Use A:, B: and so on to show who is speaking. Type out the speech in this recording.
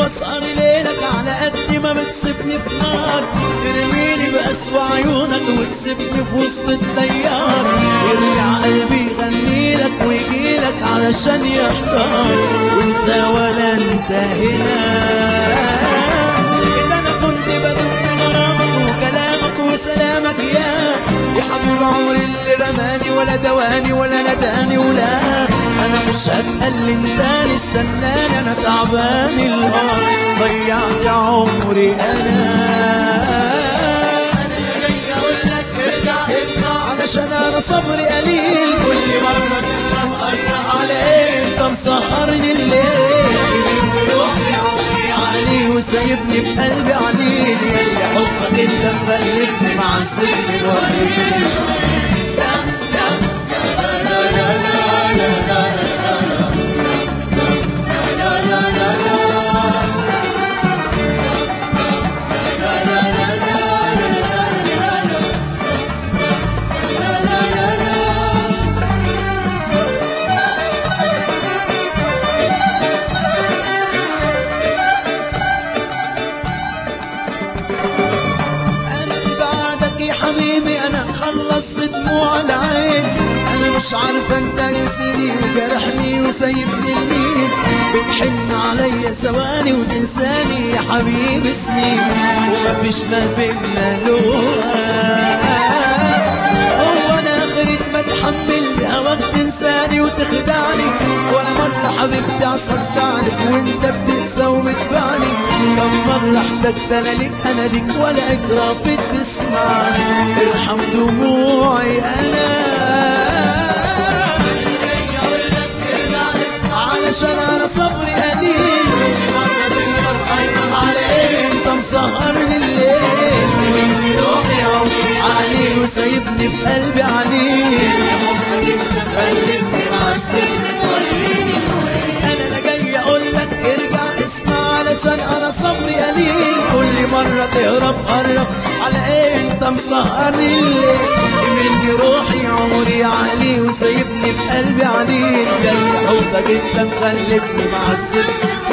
A: بسهر ليلك على قد ما بتسيبني في نار ترميني بأسوأ عيونك وتسيبني في وسط التيار يرجع قلبي يغنيلك ويجيلك علشان يحتار وانت ولا انت هنا إذا انا كنت بدوب بغرامك وكلامك وسلامك يا يا حبيب عمري اللي رماني ولا دواني ولا نداني ولا انا مش هتقلن تاني استناني انا تعبان الهار ضيعت عمري انا انا جاي اقول لك ارجع اسمع علشان انا صبري قليل كل مره تضرب قرب على ايه انت مسهرني الليل روحي عمري عليه وسايبني في قلبي عليل ياللي حبك انت مبلغني مع السجن الوريد لا لا انا في بعدك يا حبيبي انا خلصت دموع العين انا مش عارفه انت نسيني وجرحني وسايبني لمين بتحن عليا ثواني وتنساني يا حبيبي سنين ومفيش ما بينا لغه هو انا اخرت بتحمل هواك تنساني وتخدعني ولا مرة حبيبتي عصبت عليك وانت بتنسى وبتبعني كم مرة احتجت انا ليك انا ليك ولا اجرافي تسمعني ارحم دموعي انا علشان انا صبري قليل مرة تكبر ايضا على ايه انت مسهرني الليل مني روحي عمري عليه وسايبني في قلبي عليه
B: حبك انت مغلبني مع السجن وريني
A: انا لا جاي اقول لك ارجع اسمع علشان انا صبري قليل كل مره تهرب قرب على ايه انت مسهرني الليل مني روحي عمري عليه وسايبني في قلبي عليل جاي حبك انت مغلبني مع السجن